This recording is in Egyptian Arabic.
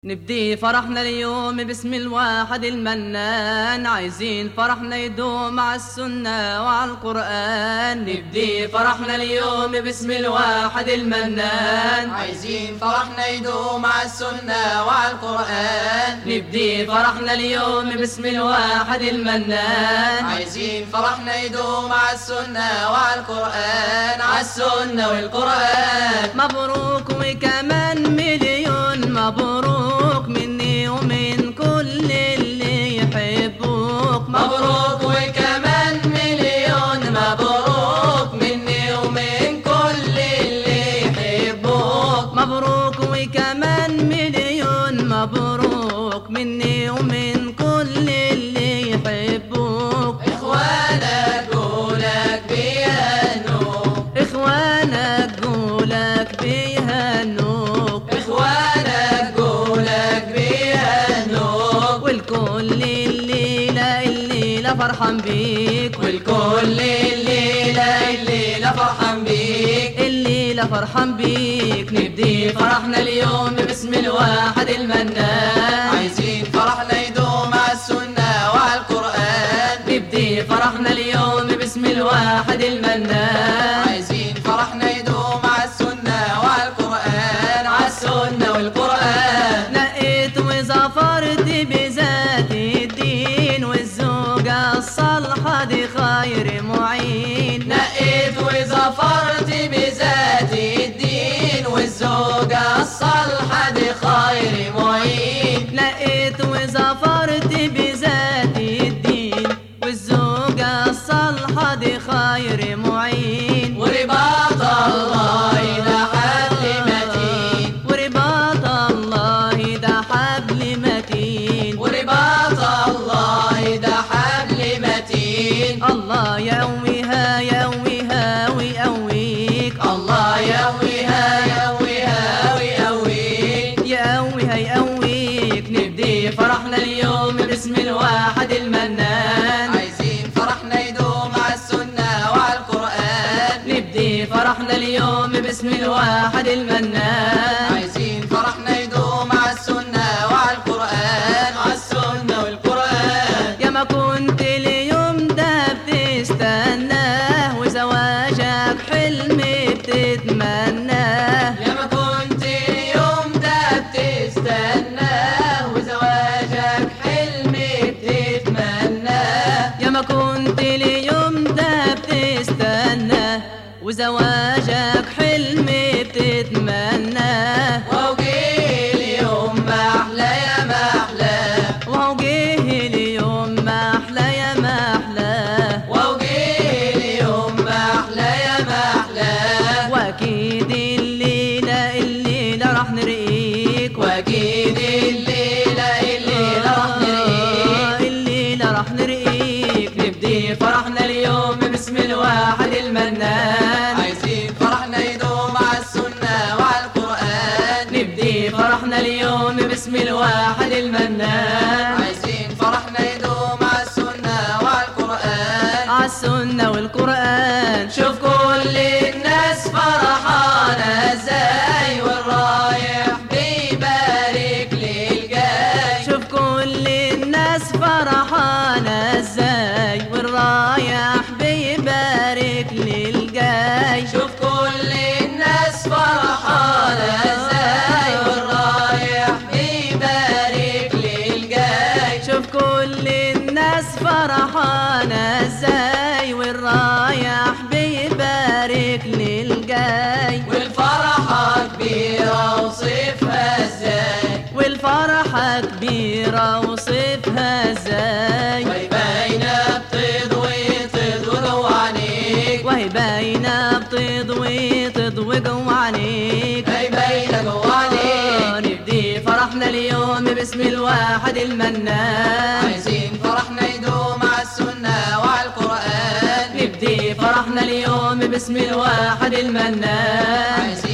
نبدي فرحنا اليوم باسم الواحد المنان عايزين فرحنا يدوم على السنة وعلى القرآن نبدي فرحنا اليوم باسم الواحد المنان عايزين فرحنا يدوم على السنة وعلى القرآن نبدي فرحنا اليوم باسم الواحد المنان عايزين فرحنا يدوم على السنة وعلى القرآن على السنة والقرآن مبروك وكمان مليون مبروك مني ومن كل اللي يحبوك مبروك وكمان مليون مبروك مني ومن كل اللي يحبوك مبروك وكمان مليون مبروك مني ومن كل اللي يحبوك إخوانك قولك بيهنوك اخوانك قولك بيهنوك إخوانك قولك بيهنوك والكل الليلة الليلة فرحان بيك والكل الليلة الليلة فرحان بيك الليلة فرحان بيك نبدي فرحنا اليوم باسم الواحد المنان عايزين فرحنا يدوم على السنة وعلى القرآن نبدي فرحنا اليوم باسم الواحد المنان عايزين فرحنا يدوم على السنة وعلى القرآن على السنة والقرآن نقيت وظفرت بذات الدين والزوجة الصالحة دي خير معين نقيت وظفرت بذات الدين والزوجة الصالحة دي خير معين لقيت وظفرت بذات الدين والزوجة الصالحة دي خير معين ورباط الله ده حبل متين ورباط الله ده حبل متين ورباط الله ده حبل متين الله يقويها يقويها ويقويك الله يقويها يقويها ويقويك يقويها يقويك نبدي فرحنا اليوم باسم الواحد المنان عايزين فرحنا يدوم على السنة وعلى القرآن نبدي فرحنا اليوم باسم الواحد المنان عايزين فرحنا يدوم على السنة وعلى القرآن على السنة والقرآن يا ما كنت اليوم ده بتستناه وزواجك حلم بتتمناه يا ما كنت اليوم ده بتستناه وزواجك حلم بتتمناه يا ما كنت اليوم ده بتستناه وزواجك حلم بتتمناه وهو جه اليوم ما أحلى يا ما أحلى وهو جه اليوم ما احلى يا ما احلاه وهو جه اليوم ما أحلى يا ما أحلى واكيد الليله الليله راح نرقيك وأكيد الليلة الليلة راح نرقيك الليله راح نرقيك نبدي فرحنا اليوم باسم الواحد المنان عايزين فرحنا يدوم على السنة وعلى القرآن نبدي فرحنا اليوم باسم الواحد المنان عايزين فرحنا يدوم على السنة وعلى القرآن عالسنة والقرآن شوف كل الناس فرحانة ازاي والرايح بيبارك للجاي شوف كل الناس فرحانة ازاي والرايح بيبارك للجاي شوف كل الناس فرحانة ازاي والرايح بيبارك للجاي شوف كل الناس فرحانة ازاي والرايح بيبارك للجاي والفرحة كبيرة وصفها ازاي والفرحة كبيرة وصفها ازاي وهي باينة بتضوي تضوي عينيك وهي باينة بتضوي تضوي جوا عينيك هي باينة جوا عينيك نبدي فرحنا اليوم باسم الواحد المنان عايزين فرحنا يدوم على السنة وعلى القرآن نبدي فرحنا اليوم باسم الواحد المنان عايزين